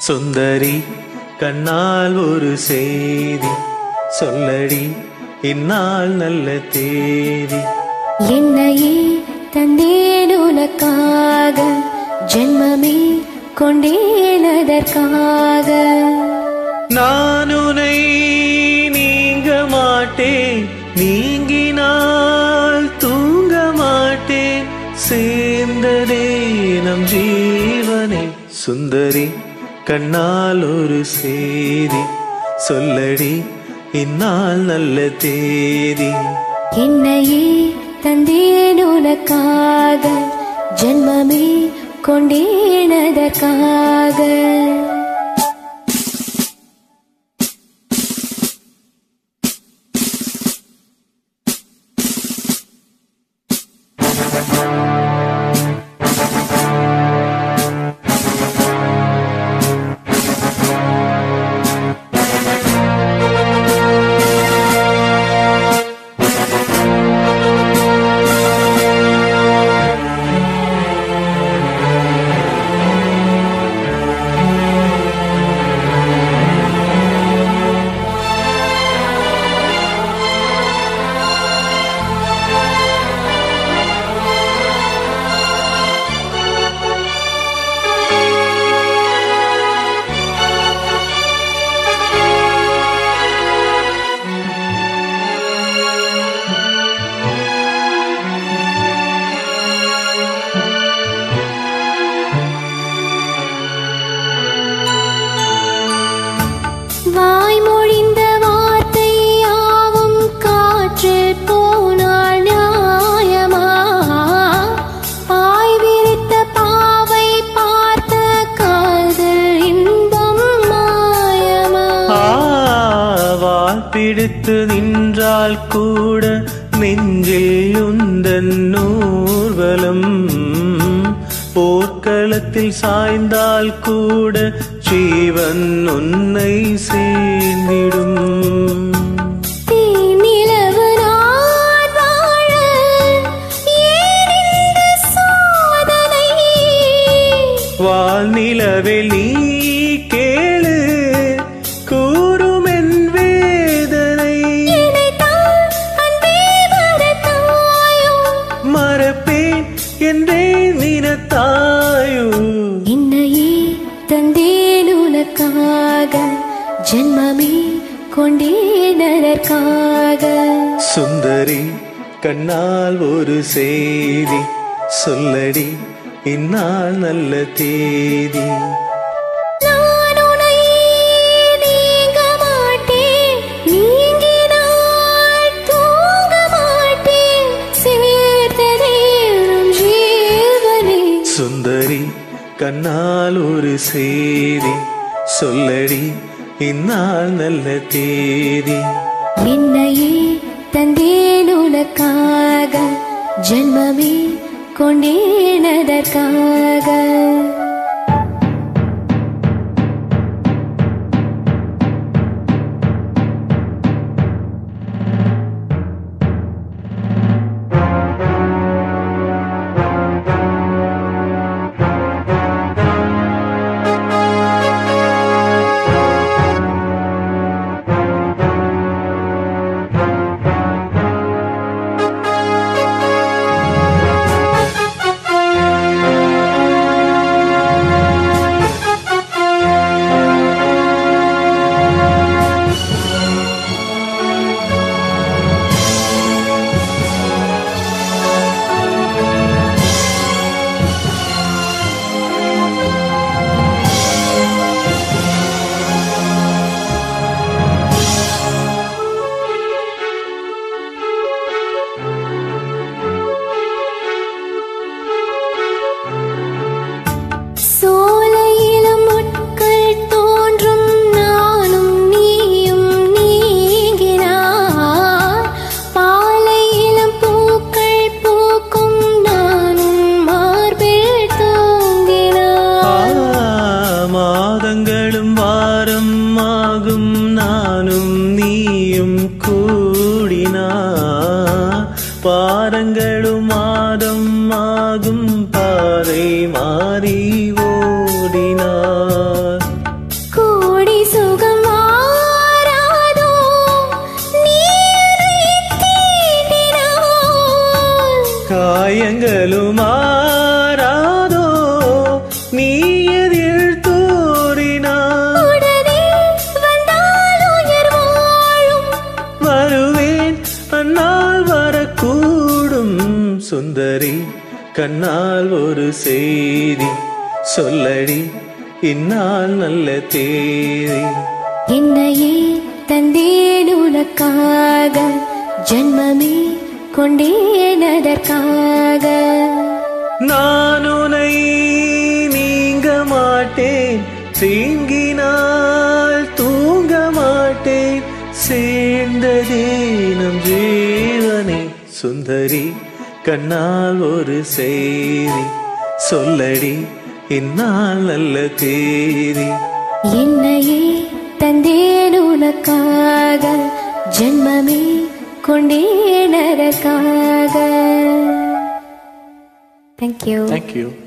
சுந்தரி கண்ணால் ஒரு செய்தி சொல்லடி இந்நாள் நல்ல தேதி என்னையே தந்தேன் உனக்காக ஜென்மமே கொண்டேன் அதற்காக நான் உனை நீங்க மாட்டேன் நீங்கினால் தூங்க மாட்டேன் சேர்ந்ததே நம் ஜீவனே சுந்தரி கண்ணால் ஒரு செய்தி சொல்லடி இந்நாள் நல்ல தேதி என்னையே தந்தேன் உனக்காக ஜென்மமே கொண்டேன் அதற்காக வாய்மொழிந்த வார்த்தை யாவும் காற்றில் போனால் நியாயமா பாய் விரித்த பாவை பார்த்த காதல் இன்பம் மாயமா ஆவால் பிடித்து நின்றால் கூட நெஞ்சில் உந்தன் நூர்வலம் போர்க்களத்தில் சாய்ந்தால் கூட ஜீவன் உன்னை சேர்ந்திடும் தீநிலவு நான் வாழ ஏன் இந்த சோதனை வாழ்நிலவில் நீ கேளு கூறும் என் வேதனை என்னைத்தான் அன்பே மறந்தாயோ மறப்பேன் என்றே நினத்தாயோ என்னையே தந்தேன் உனக்காக ஜென்மமே கொண்டேன் அதற்காக சுந்தரி கண்ணால் ஒரு செய்தி சொல்லடி இந்நாள் நல்ல தேதி நான் உன்னை நீங்க மாட்டேன் நீங்கினால் தூங்க மாட்டேன் சேர்த்ததே நம் ஜீவனே சுந்தரி கண்ணால் ஒரு செய்தி சொல்லடி இந்நாள் நல்ல தேதி என்னையே தந்தேன் உனக்காக ஜென்மமே கொண்டேன் அதற்காக சோலையிலும் முட்கள் தோன்றும் நானும் நீயும் நீங்கினார் பாலையிலும் பூக்கள் பூக்கும் நானும் மார்பில் தூங்கினார் மாதங்களும் வாரம் ஆகும் நானும் நீயும் கூடினா பாரங்களும் மாதம் ஆகும் பாதை மாறி ஓடினார் கண்ணால் ஒரு செய்தி சொல்லடி இந்நாள் நல்ல தேதி என்னையே தந்தேன் உனக்காக ஜன்மமே கொண்டேன் அதற்காக நான் உனை நீங்க மாட்டேன் தீங்கினால் தூங்க மாட்டேன் சேர்ந்ததே நம் ஜீவனே சுந்தரி கண்ணால் ஒரு செய்தி சொல்லடி இந்நாள் நல்ல தேதி என்னையே தந்தேன் உனக்காக ஜன்மமே கொண்டேன் அதற்காக தேங்க்யூ தேங்க்யூ